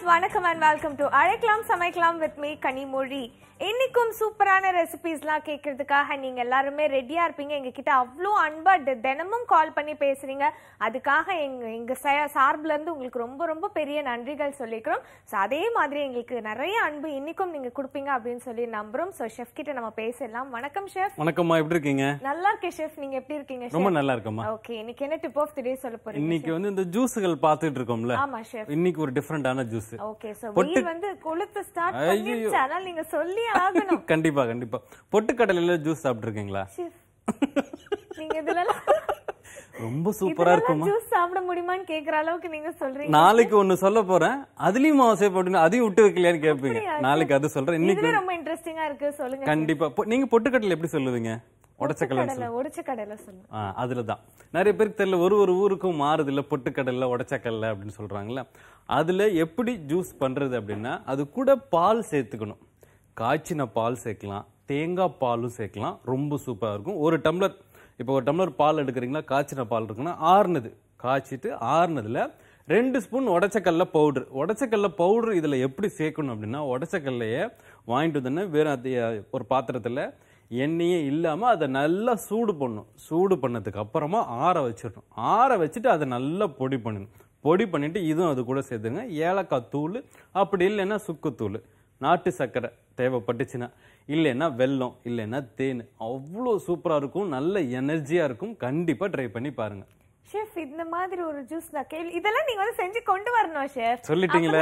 வணக்கம் and welcome to அழைக்கலாம் சமைக்கலாம் வித் மீ கனிமொழி இன்னைக்கும் சூப்பரான ரெசிபிஸ்லாம் கேட்கறதுக்காக நீங்க எல்லாருமே ரெடியா இருப்பீங்க எங்க கிட்ட அவ்வளோ அன்பா தி- தினமும் கால் பண்ணி பேசுறீங்க அதுக்காக எங்க எங்க ச- சார்புல இருந்து உங்களுக்கு ரொம்ப ரொம்ப பெரிய நன்றிகள் சொல்லிக்கிறோம் ஸோ அதே மாதிரி எங்களுக்கு நிறைய அன்பு இன்னைக்கும் நீங்க கொடுப்பீங்க அப்படின்னு சொல்லி நம்புறோம் ஸோ ஷெஃப் கிட்ட நம்ம பேசலாம் வணக்கம் ஷெஃப் வணக்கம்மா எப்படி இருக்கீங்க நல்லா இருக்கேன் ஷெஃப் நீங்க எப்படி இருக்கீங்க ரொம்ப நல்லா இருக்கம்மா ஓகே இன்னைக்கு என்ன டிப் ஆஃப் தி டே சொல்ல போறீங்க இன்னைக்கு வந்து இந்த ஜூஸுகள் பார்த்துட்டு இருக்கோம்ல ஆமா ஷெஃப் இன்னைக்கு ஒரு டிஃப்ரெண்டான ஜூஸ் ஓகே சோ வெயில் வந்து கொளுத்து ஸ்டார்ட் பண்ணிருச்சு அதனால நீங்க சொல்லி ஆகணும் கண்டிப்பா கண்டிப்பா பொட்டுக்கடலையில ஜூஸ் சாப்பிட்டுருக்கீங்களா Chef, நீங்க இதுல ரொம்ப சூப்பரா இருக்குமா ஜூஸ் சாப்பிட முடியுமான்னு கேக்குற அளவுக்கு நீங்க சொல்றீங்க நாளைக்கு ஒண்ணு சொல்ல போறேன் அதுலயும் அவசியம் போட்டு அதையும் விட்டு வைக்கலையான்னு கேட்பீங்க நாளைக்கு அது சொல்றேன் இன்னைக்கு இதுவே ரொம்ப இன்ட்ரெஸ்டிங்கா இருக்கு சொல்லுங்க கண்டிப்பா பொ- நீங்க பொட்டுக்கடலை எப்படி சொல்லுவீங்க உடச்சக்கடலை கடலை ஒடிச்ச கடலை சொல்லுங்க ஆ அதுலதான் நிறைய பேருக்கு தெரியல ஒரு ஒரு ஊருக்கும் மாறுது இல்ல பொட்டுக்கடலை உடச்சக்கடலை அப்படின்னு சொல்றாங்கல்ல அதுல எப்படி ஜூஸ் பண்றது அப்படின்னா அது கூட பால் சேர்த்துக்கணும் காய்ச்சின பால் சேர்க்கலாம் தேங்காய் பாலும் சேர்க்கலாம் ரொம்ப சூப்பரா இருக்கும் ஒரு டம்ளர் இப்போ ஒரு டம்ளர் பால் எடுக்கிறீங்களா காய்ச்சின பால் இருக்குன்னா ஆறுனது காய்ச்சிட்டு ஆறுனதுல ரெண்டு ஸ்பூன் உடச்சக்கல்ல பவுடர் உடச்சக்கல்ல பவுடர் இதுல எப்படி சேர்க்கணும் அப்படின்னா உடச்சக்கல்லைய வாங்கிட்டு வந்தோன்னே வேற அது ஒரு பாத்திரத்துல எண்ணெயே இல்லாம அதை நல்லா சூடு பண்ணணும் சூடு பண்ணதுக்கு அப்புறமா ஆற வச்சிடணும் ஆற வச்சுட்டு அதை நல்லா பொடி பண்ணணும் பொடி பண்ணிட்டு இதுவும் அது கூட சேர்த்துங்க ஏலக்காய் தூள் அப்படி இல்லைன்னா சுக்குத்தூள் நாட்டு சர்க்கரை தேவைப்பட்டுச்சுன்னா இல்லைன்னா வெல்லம் இல்லைன்னா தேன் அவ்வளோ சூப்பரா இருக்கும் நல்ல எனர்ஜியா இருக்கும் கண்டிப்பா ட்ரை பண்ணி பாருங்க ஷெஃப் இந்த மாதிரி ஒரு ஜூஸ் நான் கேள்வி இதெல்லாம் நீங்க வந்து செஞ்சு கொண்டு வரணும் ஷெஃப் சொல்லிட்டீங்களே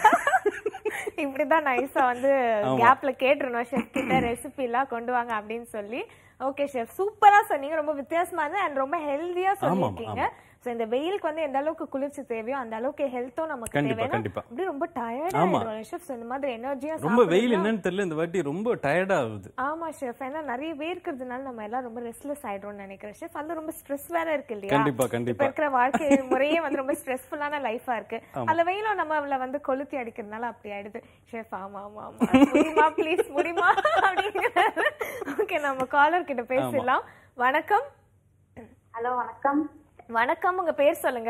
இப்படிதான் நைஸா வந்து கேப்ல கேட்டுருணும் ஷெஃப் கிட்ட ரெசிபி எல்லாம் கொண்டு வாங்க அப்படின்னு சொல்லி ஓகே ஷெஃப் சூப்பரா சொன்னீங்க ரொம்ப வித்தியாசமா இருந்தது அண்ட் ரொம்ப ஹெல்தியா சொல்லிருக்கீங்க சோ இந்த வெயிலுக்கு வந்து எந்த அளவுக்கு குளிர்ச்சி தேவையோ அந்த அளவுக்கு ஹெல்த்தும் நமக்கு கண்டிப்பா, தேவைன்னா கண்டிப்பா. அப்படியே ரொம்ப டயர்ட் ஆயிடும் ஷெஃப் இந்த மாதிரி எனர்ஜியா ரொம்ப வெயில் என்னன்னு தெரியல இந்த வாட்டி ரொம்ப டயர்டா ஆகுது ஆமா ஷெஃப் ஏன்னா நிறைய வேர்க்கிறதுனால நம்ம எல்லாம் ரொம்ப ரெஸ்ட்லெஸ் ஆயிடும்னு நினைக்கிறேன் ஷெஃப் அது ரொம்ப ஸ்ட்ரெஸ் வேற இருக்கு இல்லையா கண்டிப்பா இப்ப கண்டிப்பா இருக்கிற வாழ்க்கை முறையே வந்து ரொம்ப ஸ்ட்ரெஸ்ஃபுல்லான லைஃபா இருக்கு அந்த வெயிலும் நம்மள வந்து கொளுத்தி அடிக்கிறதுனால அப்படி ஆயிடுது ஷெஃப் ஆமா ஆமா ஆமா முடியுமா ப்ளீஸ் முடியுமா அப்படிங்கிறாரு ஓகே நம்ம காலர் கிட்ட பேசலாம் வணக்கம் ஹலோ வணக்கம் வணக்கம் உங்க பேர் சொல்லுங்க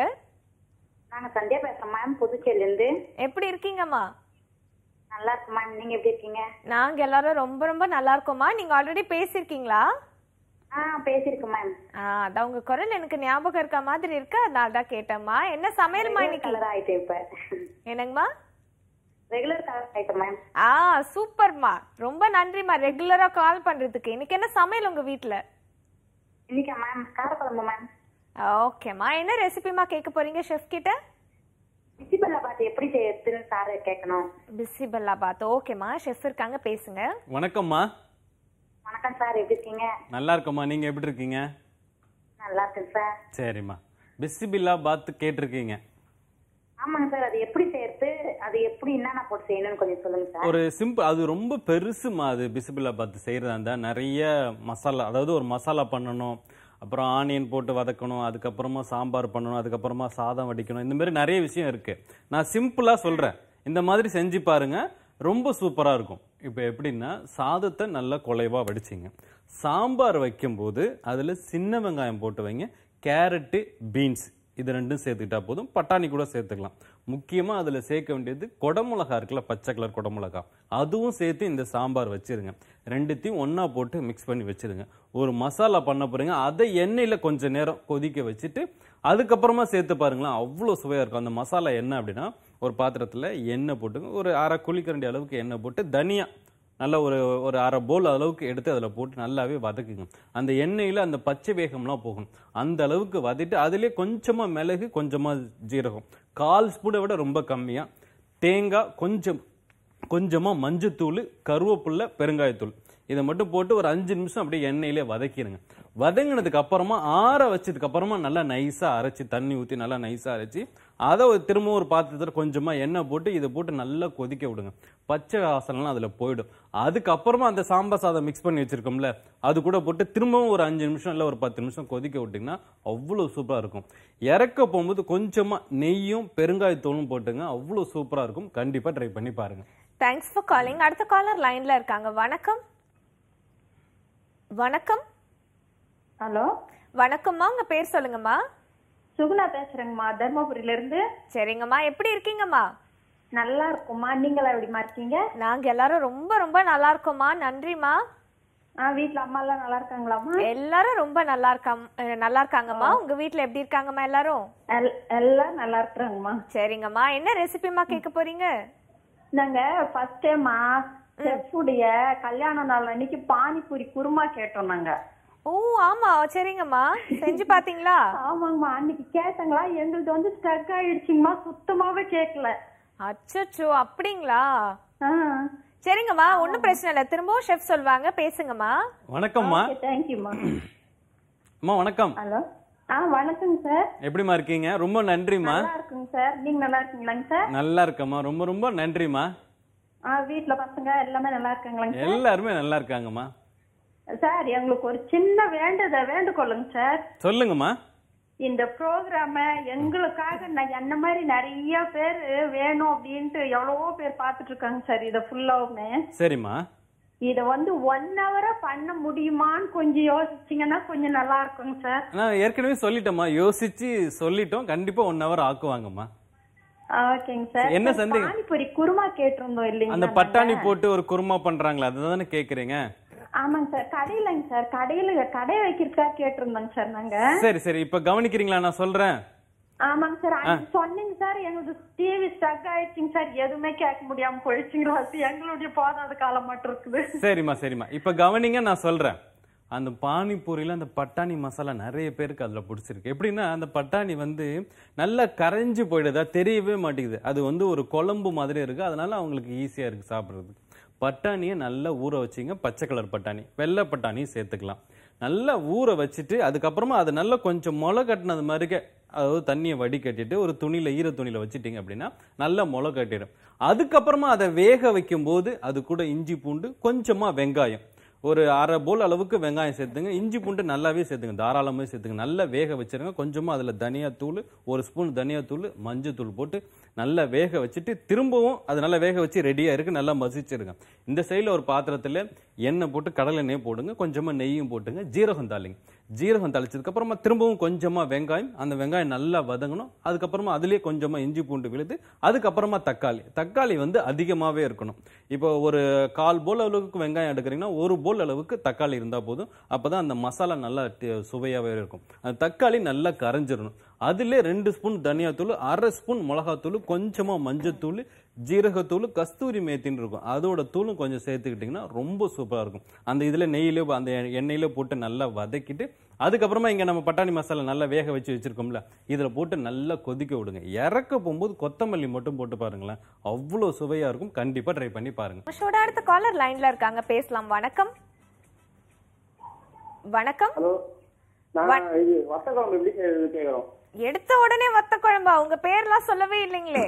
நாங்க சந்தியா பேசுறோம் மேம் புதுச்சேரியிலேருந்து எப்படி இருக்கீங்கம்மா நல்லா இருக்கு மேம் நீங்க எப்படி இருக்கீங்க நாங்க எல்லாரும் ரொம்ப ரொம்ப நல்லா இருக்கோம்மா நீங்க ஆல்ரெடி பேசிருக்கீங்களா ஆ பேசியிருக்கேன் மேம் ஆ அதான் உங்க குரல் எனக்கு ஞாபகம் இருக்க மாதிரி இருக்கு அதனால தான் கேட்டேம்மா என்ன சமையல்மா இன்னைக்கு கலர் ஆயிட்டேன் இப்ப என்னங்கம்மா ரெகுலர் கலர் ஆயிட்டேன் மேம் ஆ சூப்பர்மா ரொம்ப நன்றிம்மா ரெகுலரா கால் பண்றதுக்கு இன்னைக்கு என்ன சமையல் உங்க வீட்ல இன்னைக்கா மேம் காரக்குழம்பு மேம் ஓகேம்மா என்ன ரெசிபிமா கேட்க போறீங்க ஷெஃப் கிட்ட பிசிபல்லா பார்த்து எப்படி செய்யறதுன்னு சார் கேட்கணும் பிசிபல்லா பாத் ஓகேம்மா ஷெஃப் இருக்காங்க பேசுங்க வணக்கம்மா வணக்கம் சார் எப்படி இருக்கீங்க நல்லா இருக்கம்மா நீங்க எப்படி இருக்கீங்க நல்லா இருக்கேன் சார் சரிம்மா பிஸ்ஸிபில்லா பாத்து கேட்டிருக்கீங்க ஆமாங்க சார் அது எப்படி செய்யறது அது எப்படி என்னென்ன போட்டு செய்யணும்னு கொஞ்சம் சொல்லுங்க சார் ஒரு சிம்பிள் அது ரொம்ப பெருசுமா அது பிசிபிளா பார்த்து செய்யறதா இருந்தா நிறைய மசாலா அதாவது ஒரு மசாலா பண்ணணும் அப்புறம் ஆனியன் போட்டு வதக்கணும் அதுக்கப்புறமா சாம்பார் பண்ணணும் அதுக்கப்புறமா சாதம் வடிக்கணும் இந்த மாதிரி நிறைய விஷயம் இருக்கு நான் சிம்பிளா சொல்றேன் இந்த மாதிரி செஞ்சு பாருங்க ரொம்ப சூப்பரா இருக்கும் இப்போ எப்படின்னா சாதத்தை நல்லா குலைவா வடிச்சிங்க சாம்பார் வைக்கும்போது அதுல சின்ன வெங்காயம் போட்டு வைங்க கேரட்டு பீன்ஸ் இது ரெண்டும் சேர்த்துக்கிட்டா போதும் பட்டாணி கூட சேர்த்துக்கலாம் முக்கியமா அதுல சேர்க்க வேண்டியது குடமிளகா இருக்குல்ல பச்சை கலர் குடமிளகா அதுவும் சேர்த்து இந்த சாம்பார் வச்சிருங்க ரெண்டுத்தையும் ஒண்ணா போட்டு மிக்ஸ் பண்ணி வச்சிருங்க ஒரு மசாலா பண்ண போறீங்க அதை எண்ணெயில கொஞ்ச நேரம் கொதிக்க வச்சுட்டு அதுக்கப்புறமா சேர்த்து பாருங்களேன் அவ்வளோ சுவையா இருக்கும் அந்த மசாலா என்ன அப்படின்னா ஒரு பாத்திரத்துல எண்ணெய் போட்டுங்க ஒரு அரை குழிக்கரண்டி அளவுக்கு எண்ணெய் போட்டு தனியா நல்ல ஒரு ஒரு அரை போல் அளவுக்கு எடுத்து அதில் போட்டு நல்லாவே வதக்குங்க அந்த எண்ணெயில் அந்த பச்சை வேகம்லாம் போகணும் அந்த அளவுக்கு வதக்கிட்டு அதிலே கொஞ்சமாக மிளகு கொஞ்சமாக ஜீரகம் கால் ஸ்பூனை விட ரொம்ப கம்மியாக தேங்காய் கொஞ்சம் கொஞ்சமாக மஞ்சத்தூள் கருவேப்பில்லை பெருங்காயத்தூள் இதை மட்டும் போட்டு ஒரு அஞ்சு நிமிஷம் அப்படியே எண்ணெயிலே வதக்கிடுங்க வதங்கினதுக்கு அப்புறமா ஆற வச்சதுக்கு அப்புறமா நல்லா நைஸா அரைச்சி தண்ணி ஊற்றி நல்லா நைஸா அரைச்சி அதை ஒரு திரும்பவும் ஒரு பாத்திரத்தில் கொஞ்சமா எண்ணெய் போட்டு இதை போட்டு நல்லா கொதிக்க விடுங்க பச்சை வாசனைலாம் அதுல போயிடும் அதுக்கப்புறமா அந்த சாம்பார் சாதம் மிக்ஸ் பண்ணி வச்சிருக்கோம்ல அது கூட போட்டு திரும்பவும் ஒரு அஞ்சு நிமிஷம் இல்லை ஒரு பத்து நிமிஷம் கொதிக்க விட்டிங்கன்னா அவ்வளோ சூப்பரா இருக்கும் இறக்க போகும்போது கொஞ்சமா நெய்யும் பெருங்காயத்தூளும் போட்டுங்க அவ்வளோ சூப்பரா இருக்கும் கண்டிப்பா ட்ரை பண்ணி பாருங்க தேங்க்ஸ் ஃபார் காலிங் அடுத்த காலர் லைன்ல இருக்காங்க வணக்கம் வணக்கம் ஹலோ வணக்கம்மா உங்க பேர் சொல்லுங்கம்மா சுகுணா பேசுறேங்கம்மா தர்மபுரியில இருந்து சரிங்கம்மா எப்படி இருக்கீங்கம்மா நல்லா இருக்கும்மா நீங்களா எப்படிமா இருக்கீங்க நாங்க எல்லாரும் ரொம்ப ரொம்ப நல்லா இருக்கோம்மா நன்றிமா ஆ வீட்ல அம்மா எல்லாம் நல்லா இருக்காங்களாம்மா எல்லாரும் ரொம்ப நல்லா இருக்காம் அஹ் நல்லா இருக்காங்கம்மா உங்க வீட்ல எப்படி இருக்காங்கம்மா எல்லாரும் எல்- எல்லாம் நல்லா இருக்கிறாங்கம்மா சரிங்கம்மா என்ன ரெசிபிமா கேட்க போறீங்க நாங்க ஃபர்ஸ்ட் டைமா செஃப்புடைய கல்யாண நாள் அன்னைக்கு பானிபூரி குருமா கேட்டோம் நாங்க ஓ ஆமா சரிங்கம்மா செஞ்சு பாத்தீங்களா ஆமாங்கம்மா அன்னைக்கு கேட்டாங்களா எங்களுது வந்து ஸ்டக் ஆயிடுச்சுங்கம்மா சுத்தமாவே கேட்கல அச்சச்சோ அப்படிங்களா ஆ சரிங்கம்மா ஒண்ணும் பிரச்சனை இல்ல திரும்பவும் ஷெஃப் சொல்லுவாங்க பேசுங்கம்மா வணக்கம்மா தேங்க்யூம்மா அம்மா வணக்கம் ஹலோ ஆ வணக்கங்க சார் எப்படிம்மா இருக்கீங்க ரொம்ப நன்றிம்மா நல்லா இருக்குங்க சார் நீங்க நல்லா இருக்கீங்களாங்க சார் நல்லா இருக்கம்மா ரொம்ப ரொம்ப நன்றிம்மா ஆ வீட்ல பசங்க எல்லாமே நல்லா இருக்காங்களாங்க சார் எல்லாருமே நல்லா இருக்காங்கம்மா சார் எங்களுக்கு ஒரு சின்ன வேண்டுத வேண்டுகோளுங்க சார் சொல்லுங்கம்மா இந்த ப்ரோக்ராம எங்களுக்காக நான் என்ன மாதிரி நிறைய பேர் வேணும் அப்படின்ட்டு எவ்வளவோ பேர் பார்த்துட்டு இருக்காங்க சார் இத ஃபுல்லாவுமே சரிம்மா இத வந்து ஒன் ஹவரா பண்ண முடியுமான்னு கொஞ்சம் யோசிச்சீங்கன்னா கொஞ்சம் நல்லா இருக்குங்க சார் நான் ஏற்கனவே சொல்லிட்டேம்மா யோசிச்சு சொல்லிட்டோம் கண்டிப்பா ஒன் ஹவர் ஆக்குவாங்கம்மா ஓகேங்க சார் என்ன சார், சந்தேகம்? பானிபூரி குருமா கேட்டிருந்தோம் அந்த இல்லைங்களா பட்டாணி நாங்க? போட்டு ஒரு குருமா பண்றாங்களா அதுதானே கேக்குறீங்க ஆமாங்க சார் கடையிலங்க சார் கடையில கடை வைக்கிறதுக்காக கேட்டிருந்தோங்க சார் நாங்க சரி சரி இப்ப கவனிக்கிறீங்களா நான் சொல்றேன் ஆமாங்க சார் அன்னைக்கு சொன்னீங்க சார் எங்களுக்கு டிவி ஸ்டக் ஆயிடுச்சுங்க சார் எதுவுமே கேட்க முடியாம போயிடுச்சுங்களா அது எங்களுடைய போதாத காலம் மட்டும் இருக்குது சரிம்மா சரிம்மா இப்ப கவனிங்க நான் சொல்றேன் அந்த பானிபூரியில அந்த பட்டாணி மசாலா நிறைய பேருக்கு அதுல பிடிச்சிருக்கு எப்படின்னா அந்த பட்டாணி வந்து நல்லா கரைஞ்சு போயிடுதா தெரியவே மாட்டேங்குது அது வந்து ஒரு குழம்பு மாதிரி இருக்கு அதனால அவங்களுக்கு ஈஸியா இருக்கு சாப்பிடுறதுக்கு பட்டாணியை நல்லா ஊற வச்சிங்க பச்சை கலர் பட்டாணி வெள்ளை பட்டாணியும் சேர்த்துக்கலாம் நல்லா ஊற வச்சுட்டு அதுக்கப்புறமா அது நல்லா கொஞ்சம் முளை கட்டினது மாதிரிக்க அதாவது தண்ணியை வடிகட்டிட்டு ஒரு துணியில ஈர துணியில வச்சிட்டீங்க அப்படின்னா நல்லா முளை கட்டிடும் அதுக்கப்புறமா அதை வேக வைக்கும் போது அது கூட இஞ்சி பூண்டு கொஞ்சமா வெங்காயம் ஒரு அரை போல் அளவுக்கு வெங்காயம் சேர்த்துங்க இஞ்சி பூண்டு நல்லாவே சேர்த்துங்க தாராளமாக சேர்த்துங்க நல்லா வேக வச்சிருங்க கொஞ்சமா அதுல தனியாத்தூள் ஒரு ஸ்பூன் தனியாத்தூள் மஞ்சத்தூள் போட்டு நல்லா வேக வச்சுட்டு திரும்பவும் அது நல்லா வேக வச்சு ரெடியா இருக்கு நல்லா மசிச்சிருங்க இந்த சைடுல ஒரு பாத்திரத்துல எண்ணெய் போட்டு கடலை எண்ணெய் போடுங்க கொஞ்சமா நெய்யும் போட்டுங்க ஜீரகம் தாளிங்க ஜீரகம் தாளிச்சதுக்கு அப்புறமா திரும்பவும் கொஞ்சமா வெங்காயம் அந்த வெங்காயம் நல்லா வதங்கணும் அதுக்கப்புறமா அதுலயே கொஞ்சமா இஞ்சி பூண்டு விழுது அதுக்கப்புறமா தக்காளி தக்காளி வந்து அதிகமாவே இருக்கணும் இப்போ ஒரு கால் போல் அளவுக்கு வெங்காயம் எடுக்கிறீங்கன்னா ஒரு போல் அளவுக்கு தக்காளி இருந்தா போதும் அப்பதான் அந்த மசாலா நல்லா டி- சுவையாவே இருக்கும் அந்த தக்காளி நல்லா கரைஞ்சிடணும் அதுல ரெண்டு ஸ்பூன் தனியாத்தூள் அரை ஸ்பூன் மிளகாத்தூள் கொஞ்சமா மஞ்சத்தூள் ஜீரகத்தூள் கஸ்தூரி மேத்தின்னு இருக்கும் அதோட தூளும் கொஞ்சம் சேர்த்துக்கிட்டிங்கன்னா ரொம்ப சூப்பரா இருக்கும் அந்த இதுல நெய்யில அந்த எண்ணெயில போட்டு நல்லா வதக்கிட்டு அதுக்கப்புறமா இங்க நம்ம பட்டாணி மசாலா நல்லா வேக வச்சு வச்சிருக்கோம்ல இதுல போட்டு நல்லா கொதிக்க விடுங்க இறக்க போகும்போது கொத்தமல்லி மட்டும் போட்டு பாருங்களேன் அவ்வளோ சுவையா இருக்கும் கண்டிப்பா ட்ரை பண்ணி பாருங்க ஷோட அடுத்த காலர் லைன்ல இருக்காங்க பேசலாம் வணக்கம் வணக்கம் ஹலோ நான் இது வத்த குழம்பு எப்படி செய்யறது கேக்குறோம் எடுத்த உடனே வத்த குழம்பா உங்க பேர்லாம் சொல்லவே இல்லைங்களே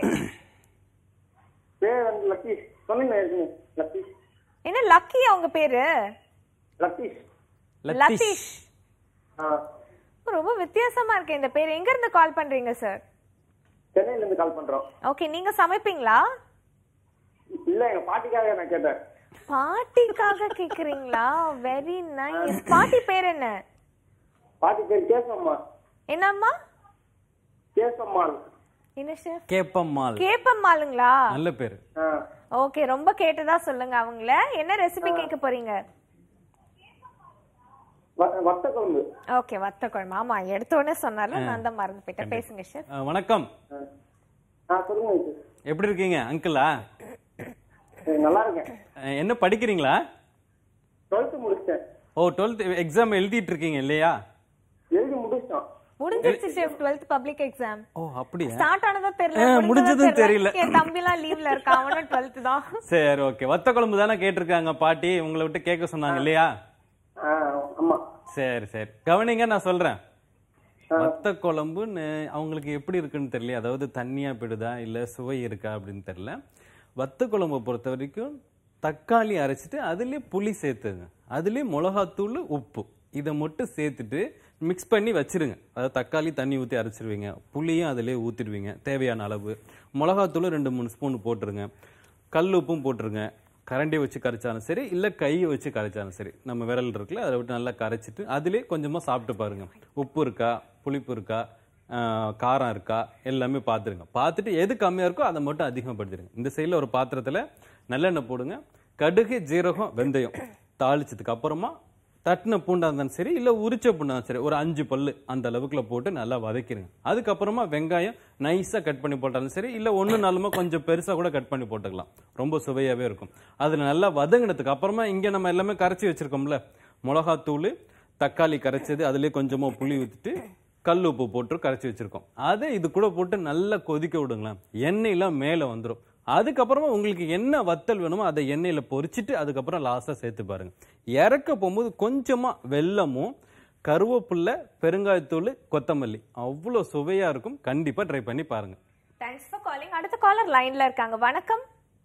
பேர் வந்து லத்தீஷ் சொன்னீங்க இருக்குங்க லத்தீஷ் என்ன லக்கி அவங்க பேரு லத்தீஷ் லத்தீஷ் ஆ ரொம்ப வித்தியாசமா இருக்கு இந்த பேர் எங்க இருந்து கால் பண்றீங்க சார் சென்னையில இருந்து கால் பண்றோம் ஓகே நீங்க சமைப்பீங்களா இல்ல எங்க பாட்டிக்காக நான் கேட்டேன் பாட்டிக்காக கேக்குறீங்களா வெரி நைஸ் பாட்டி பேர் என்ன பாட்டி பேர் கேசம்மா என்னம்மா கேசம்மாள் என்ன ஷெஃப் கேப்பம்மாள் கேப்பம்மாளுங்களா நல்ல பேரு ஆ ஓகே ரொம்ப கேட்டதா சொல்லுங்க அவங்கள என்ன ரெசிபி கேட்க போறீங்க வ- வத்த குழம்பு ஓகே வத்த குழம்பு ஆமா எடுத்த உடனே சொன்னால நான் தான் மறந்து போயிட்டேன் பேசுங்க ஷெஃப் அஹ், வணக்கம் ஆ. ஆ சொல்லுங்க இது. எப்படி இருக்கீங்க அங்கிளா சரி, நல்லா இருக்கேன் அஹ், என்ன படிக்கிறீங்களா டுவெல்த் முடிச்சிட்டேன் ஓ டுவெல்த் எக்ஸாம் எழுதிட்டு இருக்கீங்க இல்லையா எழுதி முடிச்சிட்டோம் முடிஞ்சிருச்சு ஷெஃப் 12th பப்ளிக் எக்ஸாம் ஓ அப்படியா ஸ்டார்ட் ஆனதா தெரியல ஆ, முடிஞ்சதும் முடிஞ்சதும் தெரியல. என் தம்பிலாம் லீவ்ல இருக்கான் அவனும் 12th தான் சரி ஓகே வத்த குழம்பு தானே கேட்டிருக்காங்க பாட்டி உங்களை விட்டு கேட்க சொன்னாங்க இல்லையா ஆ ஆமா சரி சரி கவனிங்க நான் சொல்றேன் வத்த குழம்புன்னு அவங்களுக்கு எப்படி இருக்குன்னு தெரியல அதாவது தண்ணியா போயிடுதா இல்ல சுவை இருக்கா அப்படின்னு தெரியல வத்த குழம்பை பொறுத்த வரைக்கும் தக்காளி அரைச்சிட்டு அதுலயே புளி சேர்த்துங்க அதுலயே மிளகாத்தூள் உப்பு இதை மட்டும் சேர்த்துட்டு மிக்ஸ் பண்ணி வச்சிருங்க அதாவது தக்காளி தண்ணி ஊற்றி அரைச்சிருவீங்க புளியும் அதிலே ஊற்றிடுவீங்க தேவையான அளவு மிளகாத்தூள் ரெண்டு மூணு ஸ்பூன் போட்டுருங்க கல் உப்பும் போட்டுருங்க கரண்டி வச்சு கரைச்சாலும் சரி இல்லை கையை வச்சு கரைச்சாலும் சரி நம்ம விரல் இருக்குல்ல அதை விட்டு நல்லா கரைச்சிட்டு அதிலே கொஞ்சமாக சாப்பிட்டு பாருங்க உப்பு இருக்கா புளிப்பு இருக்கா ஆஹ், காரம் இருக்கா எல்லாமே பார்த்துருங்க பார்த்துட்டு எது கம்மியாக இருக்கோ அதை மட்டும் அதிகப்படுத்திடுங்க இந்த சைடில் ஒரு பாத்திரத்தில் நல்லெண்ணெய் போடுங்க கடுகு ஜீரகம் வெந்தயம் தாளிச்சதுக்கு அப்புறமா தட்டின பூண்டா இருந்தாலும் சரி இல்லை உரிச்ச பூண்டா இருந்தாலும் சரி ஒரு அஞ்சு பல்லு அந்த அளவுக்குள்ள போட்டு நல்லா வதக்கிடுங்க அதுக்கப்புறமா வெங்காயம் நைஸாக கட் பண்ணி போட்டாலும் சரி இல்லை ஒன்று நாலுமா கொஞ்சம் பெருசாக கூட கட் பண்ணி போட்டுக்கலாம் ரொம்ப சுவையாகவே இருக்கும் அதில் நல்லா வதங்கினதுக்கு அப்புறமா இங்கே நம்ம எல்லாமே கரைச்சி வச்சிருக்கோம்ல மிளகாத்தூள் தக்காளி கரைச்சது அதுலேயே கொஞ்சமாக புளி ஊற்றிட்டு கல் உப்பு போட்டு கரைச்சி வச்சிருக்கோம் அதை இது கூட போட்டு நல்லா கொதிக்க விடுங்களேன் எண்ணெயெல்லாம் மேலே வந்துடும் அதுக்கப்புறமா உங்களுக்கு என்ன வத்தல் வேணுமோ அதை எண்ணெயில் பொரிச்சிட்டு அதுக்கப்புறம் லாஸ்ட்டாக சேர்த்து பாருங்க இறக்க போகும்போது கொஞ்சமாக வெல்லமும் கருவேப்பில்லை பெருங்காயத்தூள் கொத்தமல்லி அவ்வளோ சுவையாக இருக்கும் கண்டிப்பாக ட்ரை பண்ணி பாருங்க தேங்க்ஸ் ஃபார் காலிங் அடுத்த காலர் லைன்ல இருக்காங்க வணக்கம்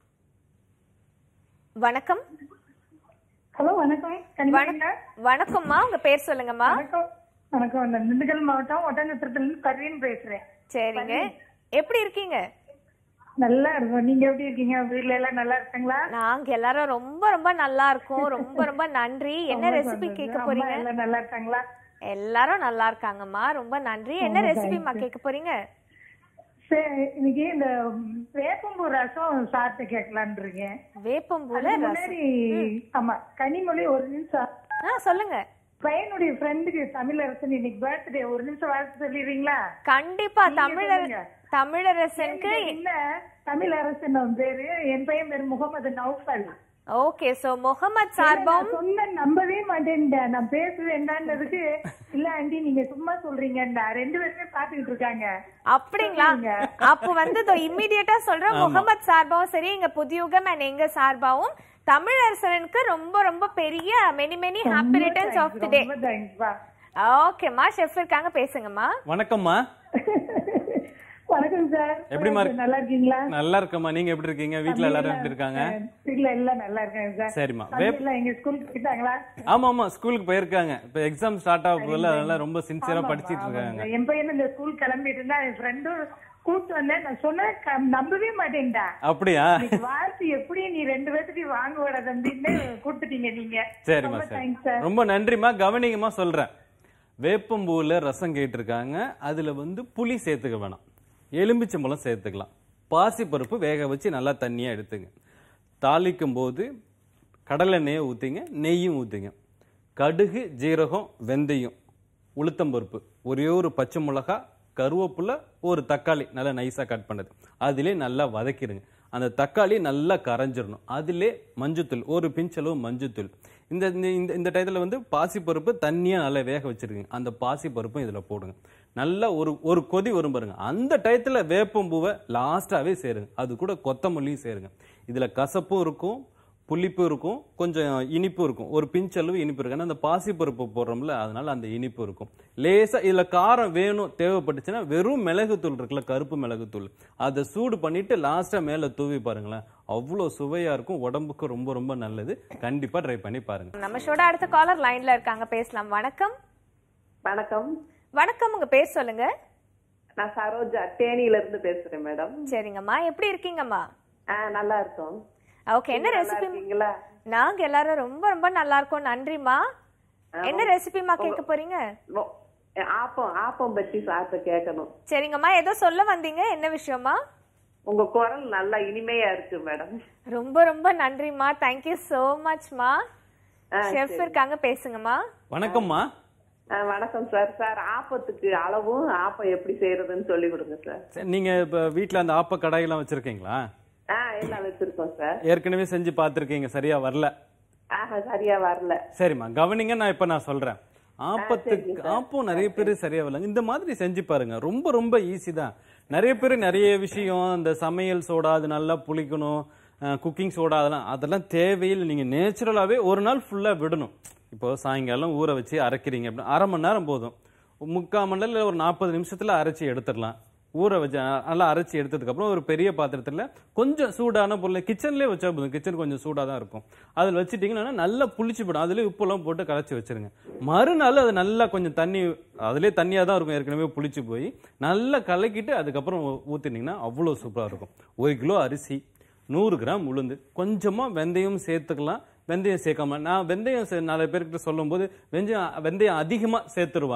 வணக்கம் ஹலோ வணக்கம் கனிமொழிங்களா? வணக்கம்மா உங்க பேர் சொல்லுங்கம்மா வணக்கம் வணக்கம் நான் திண்டுக்கல் மாவட்டம் ஒட்டநத்திரத்துல இருந்து கர்வீன் பேசுறேன் சரிங்க எப்படி இருக்கீங்க நல்லா இருக்கும் நீங்க எப்படி இருக்கீங்க வீட்ல எல்லாம் நல்லா இருக்காங்களா நாங்க எல்லாரும் ரொம்ப ரொம்ப நல்லா இருக்கோம் ரொம்ப ரொம்ப நன்றி என்ன ரெசிபி கேட்க அம்மா போறீங்க எல்லாம் நல்லா இருக்காங்களா எல்லாரும் நல்லா இருக்காங்கம்மா ரொம்ப நன்றி என்ன ரெசிபிமா கேட்க போறீங்க சரி இன்னைக்கு இந்த வேப்பம்பூ ரசம் சாப்பிட்டு கேட்கலான் இருக்கேன் வேப்பம்பூல அதுக்கு ரசம் முன்னாடி ஆமா கனிமொழி ஒரு நிமிஷம் ஆ சொல்லுங்க பையனுடைய ஃப்ரெண்டுக்கு தமிழரசன் இன்னைக்கு பர்த்டே ஒரு நிமிஷம் வாழ்த்து சொல்லிடுறீங்களா கண்டிப்பா நீங்க தமிழர் சொல்லுங்க. தமிழரசனுக்கு இல்ல தமிழரசன் அவன் பேரு என் பையன் பேரு முகமது நௌஃபல் ஓகே சோ முகமது சார்பாவும் நான் சொன்ன நம்பவே மாட்டேன்டா நான் பேசுவேன்டான்றதுக்கு இல்ல ஆண்டி நீங்க சும்மா சொல்றீங்கடா ரெண்டு பேருமே பாத்துக்கிட்டு இருக்காங்க அப்படிங்களா அப்ப வந்து இம்மிடியட்டா சொல்றேன் முகமது சார்பாவும் சரி எங்க புதியுகம் அண்ட் எங்க சார்பாவும் தமிழரசனுக்கு ரொம்ப ரொம்ப பெரிய many many happy returns of the day ரொம்ப தேங்க்ஸ்பா ஓகேம்மா ஷெஃப் இருக்காங்க பேசுங்கம்மா வணக்கம்மா வணக்கம் சார் எப்படிம்மா இருக்கு? நல்லா இருக்கீங்களா நல்லா இருக்கம்மா நீங்க எப்படி இருக்கீங்க வீட்ல எல்லாரும் எப்படி இருக்காங்க இல்ல எல்லாம் நல்லா இருக்காங்க சார் சரிம்மா தம்பி வேப் எல்லாம் எங்க ஸ்கூலுக்கு போயிட்டாங்களா ஆமா ஆமா ஸ்கூலுக்கு போயிருக்காங்க இப்ப எக்ஸாம் ஸ்டார்ட் ஆக போதுல அதெல்லாம் ரொம்ப சின்சியரா படிச்சிட்டு இருக்காங்க என் பையன் இந்த ஸ்கூல் கிளம்பிட்டு இருந்தா என் ஃப்ரெண்டும் கூட்டு வந்தேன் நான் சொன்னேன் க- நம்பவே மாட்டேன்டா அப்படியா இன்னைக்கு வாழ்த்து எப்படி நீ ரெண்டு பேர்த்துக்கு வாங்குவட தம்பின்னு கொடுத்துட்டீங்க நீங்க சரிம்மா ரொம்ப சரி தேங்க்ஸ் சார் ரொம்ப நன்றிம்மா கவனிங்கம்மா சொல்றேன் வேப்பம்பூவில் ரசம் கேட்டிருக்காங்க அதுல வந்து புளி சேர்த்துக்க வேணாம் எலும்பிச்சம்பழம் சேர்த்துக்கலாம் பாசிப்பருப்பு வேக வச்சு நல்லா தண்ணியா எடுத்துங்க தாளிக்கும் போது கடலெண்ணெயை ஊற்றிங்க நெய்யும் ஊற்றிங்க கடுகு ஜீரகம் வெந்தயம் உளுத்தம்பருப்பு ஒரே ஒரு பச்சை மிளகா கருவேப்பிலை ஒரு தக்காளி நல்லா நைஸாக கட் பண்ணது அதிலே நல்லா வதக்கிடுங்க அந்த தக்காளி நல்லா கரைஞ்சிடணும் அதிலே மஞ்சத்தூள் ஒரு பிஞ்ச் அளவு மஞ்சத்தூள் இந்த இந்த- இந்த இந்த டயத்தில் வந்து பாசிப்பருப்பு தண்ணியாக நல்லா வேக வச்சிருக்கீங்க அந்த பாசிப்பருப்பும் இதில் போடுங்க நல்லா ஒரு ஒரு கொதி வரும் பாருங்க அந்த டயத்தில் வேப்பம்பூவை லாஸ்ட்டாகவே சேருங்க அது கூட கொத்தமல்லியும் சேருங்க இதில் கசப்பும் இருக்கும் புளிப்பு இருக்கும் கொஞ்சம் இனிப்பு இருக்கும் ஒரு பிஞ்ச் அளவு இனிப்பு இருக்கும் ஏன்னா அந்த பாசிப்பருப்பு போடுறோம்ல அதனால அந்த இனிப்பு இருக்கும் லேசா இதுல காரம் வேணும் தேவைப்பட்டுச்சுன்னா வெறும் மிளகுத்தூள் இருக்குல்ல கருப்பு மிளகுத்தூள் அதை சூடு பண்ணிட்டு லாஸ்டா மேல தூவி பாருங்களேன் அவ்வளோ சுவையா இருக்கும் உடம்புக்கு ரொம்ப ரொம்ப நல்லது கண்டிப்பா ட்ரை பண்ணி பாருங்க நம்ம ஷோட அடுத்த காலர் லைன்ல இருக்காங்க பேசலாம் வணக்கம் வணக்கம் வணக்கம் உங்க பேர் சொல்லுங்க நான் சரோஜா தேனியில இருந்து பேசுறேன் மேடம் சரிங்கம்மா எப்படி இருக்கீங்கம்மா ஆ நல்லா இருக்கோம் ஓகே என்ன நல்லா ரெசிபி இருக்கீங்களா நாங்க எல்லாரும் ரொம்ப ரொம்ப நல்லா இருக்கோம் நன்றிம்மா என்ன ரெசிபிமா கேட்க போறீங்க ஓ, ஆப்பம் ஆப்பம் பத்தி சாப்பிட்டு கேட்கணும் சரிங்கம்மா ஏதோ சொல்ல வந்தீங்க என்ன விஷயமா உங்க குரல் நல்லா இனிமையா இருக்கு மேடம் ரொம்ப ரொம்ப நன்றிம்மா தேங்க்யூ சோ மச்மா ஆ, ஷெஃப் இருக்காங்க பேசுங்கம்மா வணக்கம்மா ஆ, வணக்கம் சார் சார் ஆப்பத்துக்கு அளவும் ஆப்பம் எப்படி செய்யறதுன்னு சொல்லி கொடுங்க சார் சரி, நீங்க இப்ப வீட்ல அந்த ஆப்ப கடாயெல்லாம் வச்சிருக்கீங்களா ஆ எல்லாம் வச்சிருக்கோம் சார் ஏற்கனவே செஞ்சு பார்த்துருக்கீங்க சரியா வரல ஆஹா சரியா வரல சரிம்மா கவனிங்க நான் இப்ப நான் சொல்றேன் ஆப்பத்துக்கு ஆப்பம் நிறைய பேர் சரியா வரல இந்த மாதிரி செஞ்சு பாருங்க ரொம்ப ரொம்ப ஈஸி தான் நிறைய பேர் நிறைய விஷயம் இந்த சமையல் சோடா அது நல்லா புளிக்கணும் குக்கிங் சோடா அதெல்லாம் அதெல்லாம் தேவையில்லை நீங்க நேச்சுரலாவே ஒரு நாள் ஃபுல்லா விடணும் இப்போ சாயங்காலம் ஊற வச்சு அரைக்கிறீங்க அப்படின்னா அரை மணி நேரம் போதும் முக்கால் மணி நேரம் இல்ல ஒரு நாற்பது நிமிஷத்துல அரைச்சி எடுத்துடலாம் ஊற வச்சு அஹ், நல்லா அரைச்சி எடுத்ததுக்கு அப்புறம் ஒரு பெரிய பாத்திரத்துல கொஞ்சம் சூடான பொருள் கிச்சன்லயே வச்சா போதும் கிச்சன் கொஞ்சம் சூடா தான் இருக்கும் அதில் வச்சுட்டீங்கன்னா நல்லா புளிச்சு போடும் அதுலயே உப்பெல்லாம் போட்டு கரைச்சி வச்சிருங்க மறுநாள் அது நல்லா கொஞ்சம் தண்ணி அதுலயே தண்ணியா தான் இருக்கும் ஏற்கனவே புளிச்சு போய் நல்லா கலக்கிட்டு அதுக்கப்புறம் ஊ- ஊத்தினீங்கன்னா அவ்வளோ சூப்பரா இருக்கும் ஒரு கிலோ அரிசி நூறு கிராம் உளுந்து கொஞ்சமா வெந்தயம் சேர்த்துக்கலாம் வெந்தயம் சேர்க்காம நான் வெந்தயம் சே- நிறைய பேர்கிட்ட சொல்லும்போது வெந்தயம் வெந்தயம் அதிகமா சேர்த்துருவாங்க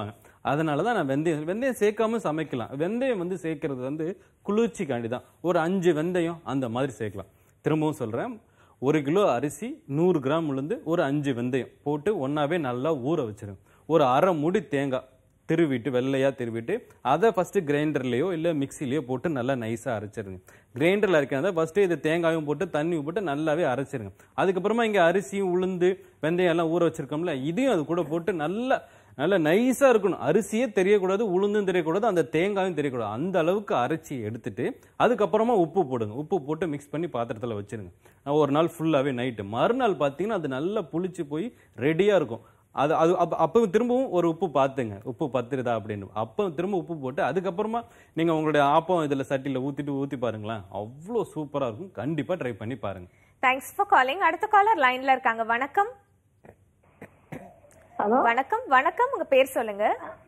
அதனால தான் நான் வெந்தயம் வெந்தயம் சேர்க்காம சமைக்கலாம் வெந்தயம் வந்து சேர்க்கறது வந்து குளிர்ச்சிக்காண்டி தான் ஒரு அஞ்சு வெந்தயம் அந்த மாதிரி சேர்க்கலாம் திரும்பவும் சொல்கிறேன் ஒரு கிலோ அரிசி நூறு கிராம் உளுந்து ஒரு அஞ்சு வெந்தயம் போட்டு ஒன்றாவே நல்லா ஊற வச்சிருங்க ஒரு அரை முடி தேங்காய் திருவிட்டு வெள்ளையாக திருவிட்டு அதை ஃபஸ்ட்டு கிரைண்டர்லேயோ இல்லை மிக்சிலேயோ போட்டு நல்லா நைஸாக அரைச்சிருங்க கிரைண்டரில் அரைக்கிறத ஃபஸ்ட்டு இது தேங்காயும் போட்டு தண்ணி போட்டு நல்லாவே அரைச்சிருங்க அதுக்கப்புறமா இங்கே அரிசியும் உளுந்து வெந்தயம் எல்லாம் ஊற வச்சிருக்கோம்ல இதையும் அது கூட போட்டு நல்லா நல்லா நைஸாக இருக்கணும் அரிசியே தெரியக்கூடாது உளுந்தும் தெரியக்கூடாது அந்த தேங்காயும் தெரியக்கூடாது அந்த அளவுக்கு அரைச்சி எடுத்துட்டு அதுக்கப்புறமா உப்பு போடுங்க உப்பு போட்டு மிக்ஸ் பண்ணி பாத்திரத்தில் வச்சிருங்க ஒரு நாள் ஃபுல்லாகவே நைட்டு மறுநாள் பார்த்தீங்கன்னா அது நல்லா புளிச்சு போய் ரெடியாக இருக்கும் அது அது அப்போ அப்போ திரும்பவும் ஒரு உப்பு பார்த்துங்க உப்பு பத்துருதா அப்படின்னு அப்போ திரும்ப உப்பு போட்டு அதுக்கப்புறமா நீங்கள் உங்களுடைய ஆப்பம் இதில் சட்டியில் ஊற்றிட்டு ஊற்றி பாருங்களேன் அவ்வளோ சூப்பராக இருக்கும் கண்டிப்பாக ட்ரை பண்ணி பாருங்க தேங்க்ஸ் ஃபார் காலிங் அடுத்த காலர் லைன்ல இருக்காங்க வணக்கம் ஹலோ வணக்கம் வணக்கம் உங்க பேர் சொல்லுங்க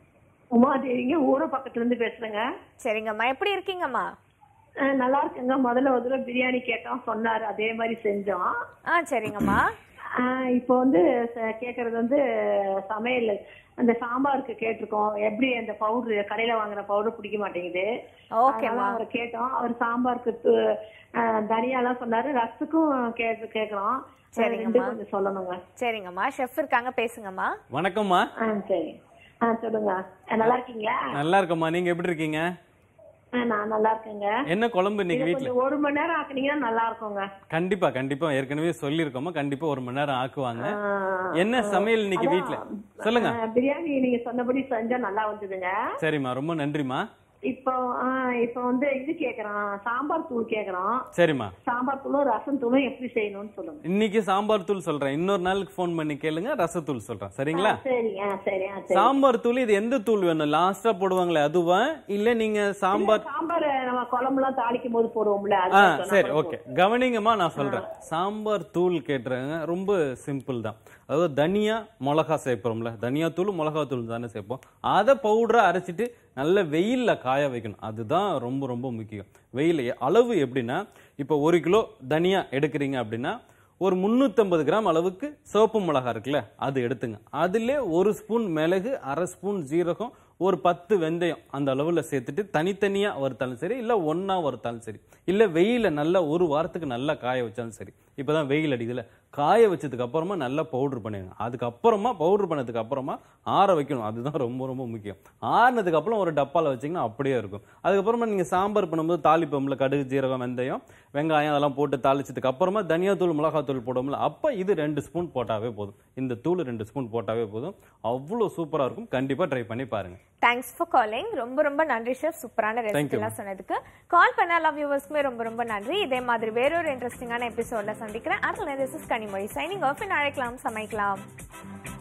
உமாதேவிங்க ஊர பக்கத்துல இருந்து பேசுறேங்க சரிங்கம்மா எப்படி இருக்கீங்கம்மா அஹ் நல்லா இருக்குங்க முதல்ல ஒரு தடவை பிரியாணி கேட்டோம் சொன்னாரு அதே மாதிரி செஞ்சோம் ஆ சரிங்கம்மா அஹ் இப்போ வந்து ச- கேக்குறது வந்து சமையல் அந்த சாம்பாருக்கு கேட்டிருக்கோம் எப்படி அந்த பவுடர் கடையில வாங்குற பவுடர் பிடிக்க மாட்டேங்குது ஓகேம்மா. அதனால அவரை கேட்டோம் அவர் சாம்பாருக்கு து- அஹ் தனியாலாம் சொன்னாரு ரசத்துக்கும் கேட்டு கேக்குறோம் சரிங்கம்மா. ரெண்டும் கொஞ்சம் சொல்லணுங்க சரிங்கம்மா ஷெஃப் இருக்காங்க பேசுங்கம்மா வணக்கம்மா ஆ சரி ஆ சொல்லுங்க அஹ் நல்லா இருக்கீங்களா நல்லா இருக்கம்மா நீங்கள் எப்படி இருக்கீங்க அஹ் நான் நல்லா இருக்கேங்க என்ன குழம்பு இன்னைக்கு இதை வீட்டில் கொஞ்சம் ஒரு மணி நேரம் ஆக்குனீங்கன்னா நல்லா இருக்குங்க கண்டிப்பா கண்டிப்பா ஏற்கனவே சொல்லியிருக்கோமா கண்டிப்பா ஒரு மணி நேரம் ஆக்குவாங்க ஆஹ் என்ன சமையல் இன்னைக்கு வீட்ல சொல்லுங்க ஆஹ் பிரியாணி நீங்க சொன்னபடி செஞ்சா நல்லா வந்ததுங்க சரிம்மா ரொம்ப நன்றிம்மா இப்போ ஆஹ் இப்போ வந்து இது கேக்குறோம் சாம்பார் தூள் கேக்குறோம் சரிம்மா சாம்பார் தூளும் ரசம் தூளும் எப்படி செய்யணும்னு சொல்லுங்க இன்னைக்கு சாம்பார் தூள் சொல்றேன் இன்னொரு நாளுக்கு ஃபோன் பண்ணி கேளுங்க ரசத்தூள் சொல்றேன் சரிங்களா ஆ, சரிங்க ஆ, சரி ஆ, சரி சாம்பார் தூள் இது எந்த தூள் வேணும் லாஸ்டா போடுவாங்களே அதுவா இல்ல நீங்க சாம்பார் சாம்பார் நம்ம குழம்புலாம் தாளிக்கும் போது போடுவோம்ல அது ஆ சொன்னா சரி கூட ஓகே கவனிங்கம்மா நான் சொல்றேன் சாம்பார் தூள் கேட்டுறாங்க ரொம்ப சிம்பிள் தான் அதாவது தனியா மிளகா சேர்ப்போம்ல தனியா தூள் மிளகா தூள் தானே சேர்ப்போம் அதை பவுடரா அரைச்சிட்டு நல்ல வெயில்ல காய வைக்கணும் அதுதான் ரொம்ப ரொம்ப முக்கியம் வெயில் அளவு எப்படின்னா இப்போ ஒரு கிலோ தனியா எடுக்கிறீங்க அப்படின்னா ஒரு முந்நூற்றம்பது கிராம் அளவுக்கு சிவப்பு மிளகா இருக்குல்ல அது எடுத்துங்க அதிலே ஒரு ஸ்பூன் மிளகு அரை ஸ்பூன் ஜீரகம் ஒரு பத்து வெந்தயம் அந்த அளவில் சேர்த்துட்டு தனித்தனியாக வறுத்தாலும் சரி இல்லை ஒன்றா வறுத்தாலும் சரி இல்லை வெயில நல்லா ஒரு வாரத்துக்கு நல்லா காய வச்சாலும் சரி இப்போ தான் வெயில் அடிக்குதுல காய வச்சதுக்கு அப்புறமா நல்லா பவுடர் பண்ணிடுங்க அதுக்கப்புறமா பவுடர் பண்ணதுக்கு அப்புறமா ஆற வைக்கணும் அதுதான் ரொம்ப ரொம்ப முக்கியம் ஆறுனதுக்கு அப்புறம் ஒரு டப்பாவில் வச்சிங்கன்னா அப்படியே இருக்கும் அதுக்கப்புறமா நீங்கள் சாம்பார் பண்ணும்போது தாளிப்போம்ல கடுகு ஜீரகம் வெந்தயம் வெங்காயம் அதெல்லாம் போட்டு தாளிச்சதுக்கு அப்புறமா தனியாத்தூள் மிளகாத்தூள் போடுவோம்ல அப்போ இது ரெண்டு ஸ்பூன் போட்டாவே போதும் இந்த தூள் ரெண்டு ஸ்பூன் போட்டாவே போதும் அவ்வளோ சூப்பராக இருக்கும் கண்டிப்பாக ட்ரை பண்ணி பாருங்க தேங்க்ஸ் ஃபார் காலிங் ரொம்ப ரொம்ப நன்றி ஷெஃப் சூப்பரான Thank ரெசிபி you, எல்லாம் சொன்னதுக்கு கால் பண்ண லவ் யூவர்ஸ்க்குமே ரொம்ப ரொம்ப நன்றி இதே மாதிரி வேறொரு இன்ட்ரெஸ்டிங்கான எபிசோட்ல சந்திக்கிறேன் அதுல this is Kanimozhi signing off அழைக்கலாம் சமைக்கலாம்